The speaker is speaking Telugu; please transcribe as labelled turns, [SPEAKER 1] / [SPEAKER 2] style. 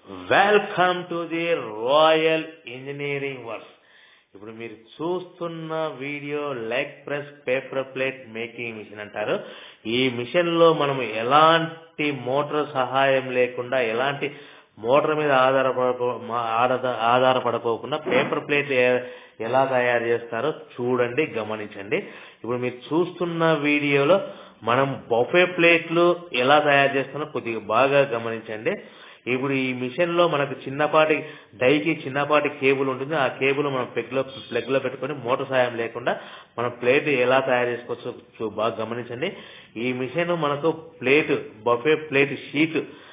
[SPEAKER 1] welcome to the royal engineering works ఇప్పుడు మీరు చూస్తున్న video leg press paper plate making machine అంటారు ఈ మిషన్ లో మనం ఎలాంటి మోటార్ సహాయం లేకుండా ఎలాంటి మోటార్ మీద ఆధారపడకో మా- ఆధార- ఆధారపడకోకుండా పేపర్ ప్లేట్ ఏ- ఎలా తయారు చేస్తారో చూడండి గమనించండి ఇప్పుడు మీరు చూస్తున్న వీడియోలో మనం బొఫే ప్లేట్లు ఎలా తయారు చేస్తారో కొద్దిగా బాగా గమనించండి ఇప్పుడు ఈ మిషన్ లో మనకు చిన్నపాటి డైకి చిన్నపాటి కేబుల్ ఉంటుంది ఆ కేబుల్ మనం ప్లగ్ లో ప్లగ్ లో పెట్టుకొని మోటార్ సాయం లేకుండా మనం ప్లేట్ ఎలా తయారు చేసుకోవచ్చో చూ- బాగా గమనించండి ఈ మిషన్ మనకు ప్లేట్ బఫే ప్లేట్ షీట్